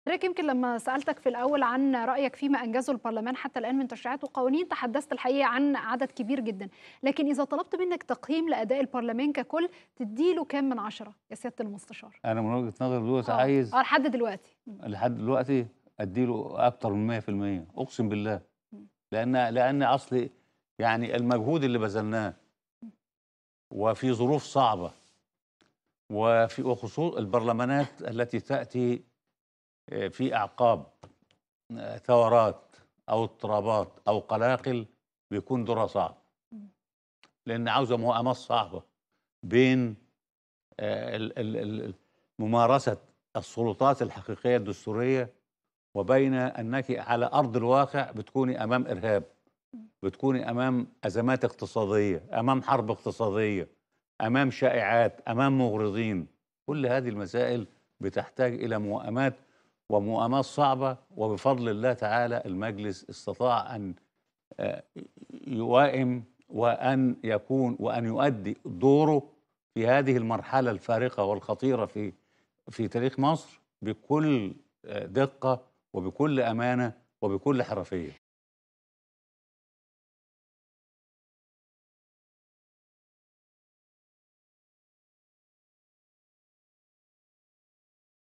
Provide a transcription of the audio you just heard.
حضرتك يمكن لما سألتك في الأول عن رأيك فيما أنجزه البرلمان حتى الآن من تشريعات وقوانين تحدثت الحقيقة عن عدد كبير جدا لكن إذا طلبت منك تقييم لأداء البرلمان ككل تديله كام من عشرة يا سيادة المستشار انا من وجهه نظري دلوقتي آه. عايز اه لحد دلوقتي لحد دلوقتي اديله اكتر من 100% اقسم بالله مم. لان لان اصلي يعني المجهود اللي بذلناه وفي ظروف صعبه وفي وخصوص البرلمانات التي تاتي آه، في اعقاب آه، ثورات او اضطرابات او قلاقل بيكون دورها صعب مم. لان عاوزه مؤامرات صعبه بين آه، ال- ال- ال- ممارسه السلطات الحقيقيه الدستوريه وبين انك على ارض الواقع بتكوني امام ارهاب بتكوني امام ازمات اقتصاديه امام حرب اقتصاديه امام شائعات امام مغرضين كل هذه المسائل بتحتاج الى موائمات ومؤامات صعبه وبفضل الله تعالى المجلس استطاع ان آه، يوائم وان يكون وان يؤدي دوره في هذه المرحله الفارقه والخطيره في في تاريخ مصر بكل آه، دقه وبكل امانه وبكل حرفيه